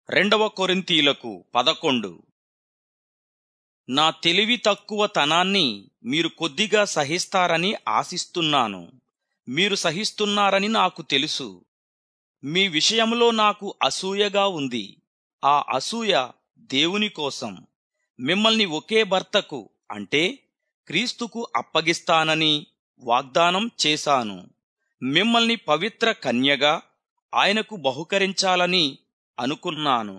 రెండవ కొరింథీలకు పదకొండు నా తెలివి తక్కువ తనాన్ని మీరు కొద్దిగా సహిస్తారని ఆశిస్తున్నాను మీరు సహిస్తున్నారని నాకు తెలుసు మీ విషయంలో నాకు అసూయగా ఉంది ఆ అసూయ దేవుని కోసం మిమ్మల్ని ఒకే భర్తకు అంటే క్రీస్తుకు అప్పగిస్తానని వాగ్దానం చేశాను మిమ్మల్ని పవిత్ర కన్యగా ఆయనకు బహుకరించాలని అనుకున్నాను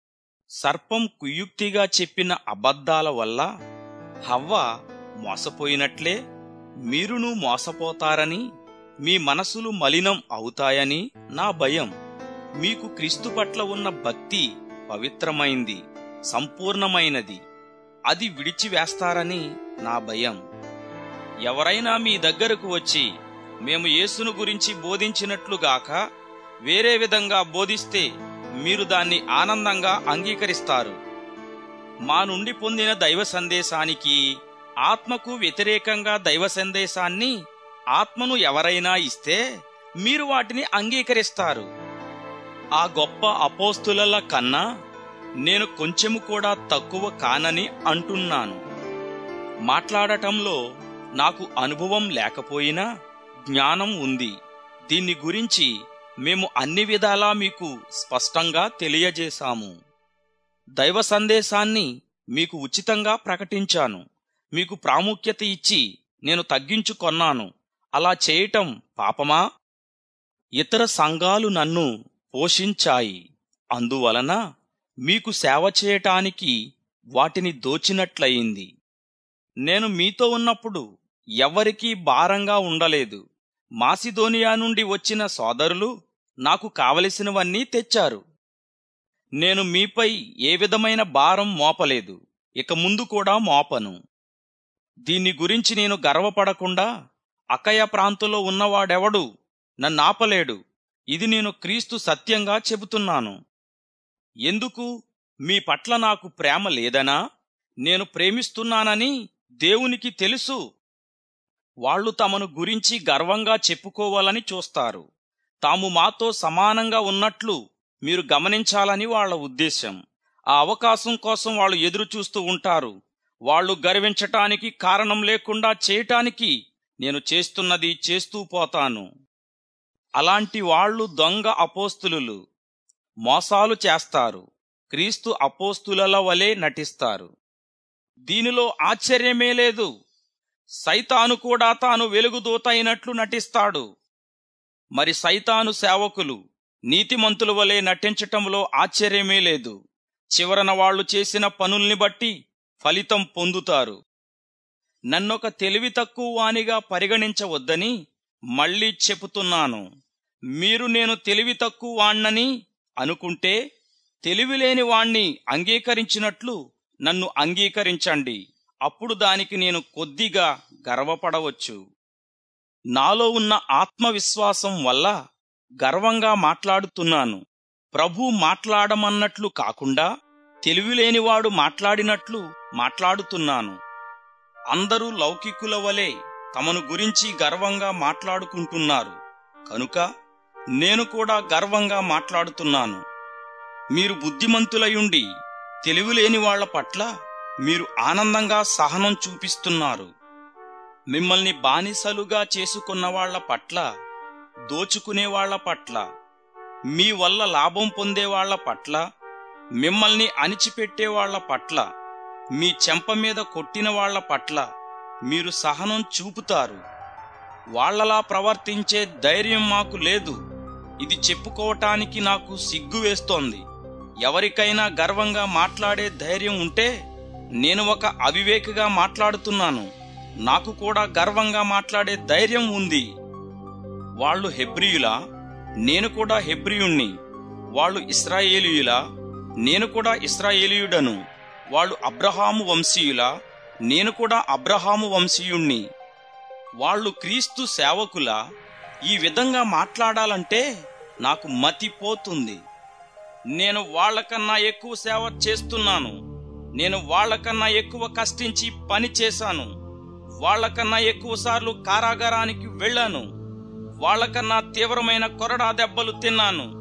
సర్పం కుయుక్తిగా చెప్పిన అబద్ధాల వల్ల హవ్వ మోసపోయినట్లే మీరును మోసపోతారని మీ మనసులు మలినం అవుతాయని నా భయం మీకు క్రీస్తు పట్ల ఉన్న భక్తి పవిత్రమైంది సంపూర్ణమైనది అది విడిచివేస్తారని నా భయం ఎవరైనా మీ దగ్గరకు వచ్చి మేము యేసును గురించి బోధించినట్లుగాక వేరే విధంగా బోధిస్తే మీరు దాన్ని ఆనందంగా అంగీకరిస్తారు మా నుండి పొందిన దైవ సందేశానికి ఆత్మకు వ్యతిరేకంగా దైవ సందేశాన్ని ఆత్మను ఎవరైనా ఇస్తే మీరు వాటిని అంగీకరిస్తారు ఆ గొప్ప అపోస్తుల కన్నా నేను కొంచెము కూడా తక్కువ కానని అంటున్నాను మాట్లాడటంలో నాకు అనుభవం లేకపోయినా జ్ఞానం ఉంది దీన్ని గురించి మేము అన్ని విధాలా మీకు స్పష్టంగా తెలియజేశాము దైవ సందేశాన్ని మీకు ఉచితంగా ప్రకటించాను మీకు ప్రాముఖ్యత ఇచ్చి నేను తగ్గించుకొన్నాను అలా చేయటం పాపమా ఇతర సంఘాలు నన్ను పోషించాయి అందువలన మీకు సేవ చేయటానికి వాటిని దోచినట్లయింది నేను మీతో ఉన్నప్పుడు ఎవ్వరికీ భారంగా ఉండలేదు మాసిదోనియా నుండి వచ్చిన సోదరులు నాకు కావలసినవన్నీ తెచ్చారు నేను మీపై ఏ విధమైన భారం మోపలేదు ఇక ముందు కూడా మోపను దీన్ని గురించి నేను గర్వపడకుండా అకయ ప్రాంతంలో ఉన్నవాడెవడు నన్నాపలేడు ఇది నేను క్రీస్తు సత్యంగా చెబుతున్నాను ఎందుకు మీ పట్ల నాకు ప్రేమ లేదనా నేను ప్రేమిస్తున్నానని దేవునికి తెలుసు వాళ్ళు తమను గురించి గర్వంగా చెప్పుకోవాలని చూస్తారు తాము మాతో సమానంగా ఉన్నట్లు మీరు గమనించాలని వాళ్ళ ఉద్దేశం ఆ అవకాశం కోసం వాళ్ళు ఎదురు చూస్తూ ఉంటారు వాళ్ళు గర్వించటానికి కారణం లేకుండా చేయటానికి నేను చేస్తున్నది చేస్తూ పోతాను అలాంటి వాళ్ళు దొంగ అపోస్తులు మోసాలు చేస్తారు క్రీస్తు అపోస్తుల వలె నటిస్తారు దీనిలో ఆశ్చర్యమే లేదు సైతాను కూడా తాను వెలుగుదూత అయినట్లు నటిస్తాడు మరి సైతాను సేవకులు నీతిమంతుల వలె నటించటంలో ఆశ్చర్యమే లేదు చివరన వాళ్ళు చేసిన పనుల్ని బట్టి ఫలితం పొందుతారు నన్నొక తెలివి తక్కువ వానిగా పరిగణించవద్దని మళ్ళీ చెబుతున్నాను మీరు నేను తెలివి తక్కువ వాణ్ణని అనుకుంటే తెలివిలేని వాణ్ణి అంగీకరించినట్లు నన్ను అంగీకరించండి అప్పుడు దానికి నేను కొద్దిగా గర్వపడవచ్చు నాలో ఉన్న ఆత్మవిశ్వాసం వల్ల గర్వంగా మాట్లాడుతున్నాను ప్రభు మాట్లాడమన్నట్లు కాకుండా తెలివిలేనివాడు మాట్లాడినట్లు మాట్లాడుతున్నాను అందరూ లౌకికుల వలె తమను గురించి గర్వంగా మాట్లాడుకుంటున్నారు కనుక నేను కూడా గర్వంగా మాట్లాడుతున్నాను మీరు బుద్ధిమంతులయుండి తెలివిలేని వాళ్ల పట్ల మీరు ఆనందంగా సహనం చూపిస్తున్నారు మిమ్మల్ని బానిసలుగా చేసుకున్న వాళ్ల పట్ల దోచుకునే వాళ్ల పట్ల మీ వల్ల లాభం పొందే వాళ్ల పట్ల మిమ్మల్ని అణిచిపెట్టే వాళ్ల పట్ల మీ చెంప మీద కొట్టిన వాళ్ల పట్ల మీరు సహనం చూపుతారు వాళ్లలా ప్రవర్తించే ధైర్యం మాకు లేదు ఇది చెప్పుకోవటానికి నాకు సిగ్గు వేస్తోంది ఎవరికైనా గర్వంగా మాట్లాడే ధైర్యం ఉంటే నేను ఒక అవివేకగా మాట్లాడుతున్నాను నాకు కూడా గర్వంగా మాట్లాడే ధైర్యం ఉంది వాళ్ళు హెబ్రియులా నేను కూడా హెబ్రియుణ్ణి వాళ్ళు ఇస్రాయేలీయులా నేను కూడా ఇస్రాయేలీయుడను వాళ్ళు అబ్రహాము వంశీయులా నేను కూడా అబ్రహాము వంశీయుణ్ణి వాళ్ళు క్రీస్తు సేవకుల ఈ విధంగా మాట్లాడాలంటే నాకు మతిపోతుంది నేను వాళ్ళకన్నా ఎక్కువ సేవ చేస్తున్నాను నేను వాళ్ళకన్నా ఎక్కువ కష్టించి పని చేశాను వాళ్ళకన్నా ఎక్కువ సార్లు కారాగారానికి వెళ్ళాను వాళ్ళకన్నా తీవ్రమైన కొరడా దెబ్బలు తిన్నాను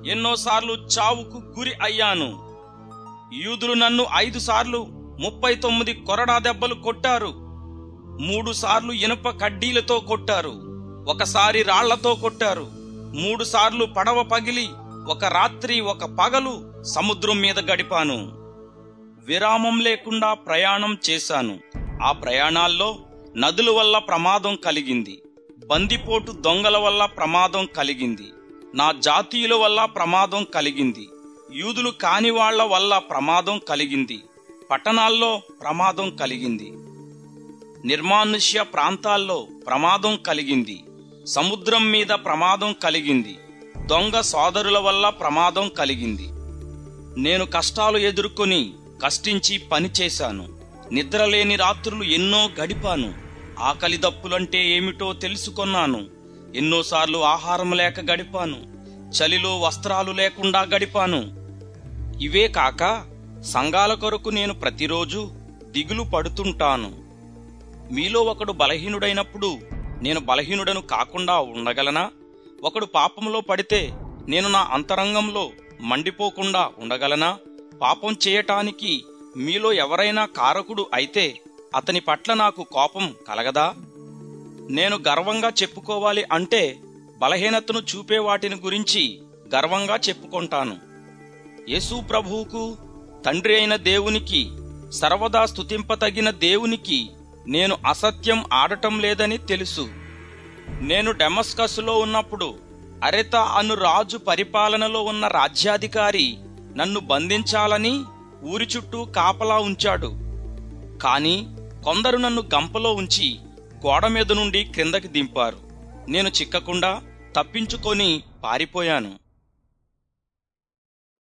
ఎన్నోసార్లు చావుకు గురి అయ్యాను యూదులు నన్ను ఐదు సార్లు ముప్పై తొమ్మిది కొరడా దెబ్బలు కొట్టారు మూడు సార్లు ఇనుప కడ్డీలతో కొట్టారు ఒకసారి రాళ్లతో కొట్టారు మూడు సార్లు పడవ పగిలి ఒక రాత్రి ఒక పగలు సముద్రం మీద గడిపాను విరామం లేకుండా ప్రయాణం చేశాను ఆ ప్రయాణాల్లో నదుల వల్ల ప్రమాదం కలిగింది బందిపోటు దొంగల వల్ల ప్రమాదం కలిగింది నా జాతీయుల వల్ల ప్రమాదం కలిగింది యూదులు కాని వాళ్ల వల్ల ప్రమాదం కలిగింది పట్టణాల్లో ప్రమాదం కలిగింది నిర్మానుష్య ప్రాంతాల్లో ప్రమాదం కలిగింది సముద్రం మీద ప్రమాదం కలిగింది దొంగ సోదరుల వల్ల ప్రమాదం కలిగింది నేను కష్టాలు ఎదుర్కొని కష్టించి పనిచేశాను నిద్రలేని రాత్రులు ఎన్నో గడిపాను ఆకలి దప్పులంటే ఏమిటో తెలుసుకొన్నాను ఎన్నోసార్లు ఆహారం లేక గడిపాను చలిలో వస్త్రాలు లేకుండా గడిపాను ఇవే కాక సంఘాల కొరకు నేను ప్రతిరోజు దిగులు పడుతుంటాను మీలో ఒకడు బలహీనుడైనప్పుడు నేను బలహీనుడను కాకుండా ఉండగలనా ఒకడు పాపంలో పడితే నేను నా అంతరంగంలో మండిపోకుండా ఉండగలనా పాపం చేయటానికి మీలో ఎవరైనా కారకుడు అయితే అతని పట్ల నాకు కోపం కలగదా నేను గర్వంగా చెప్పుకోవాలి అంటే బలహీనతను చూపే వాటిని గురించి గర్వంగా చెప్పుకుంటాను యేసు ప్రభువుకు తండ్రి అయిన దేవునికి సర్వదా స్తుతింపతగిన దేవునికి నేను అసత్యం ఆడటం లేదని తెలుసు నేను డెమస్కస్లో ఉన్నప్పుడు అరెత అను రాజు పరిపాలనలో ఉన్న రాజ్యాధికారి నన్ను బంధించాలని ఊరి చుట్టూ కాపలా ఉంచాడు కాని కొందరు నన్ను గంపలో ఉంచి గోడ మీద నుండి క్రిందకి దింపారు నేను చిక్కకుండా తప్పించుకొని పారిపోయాను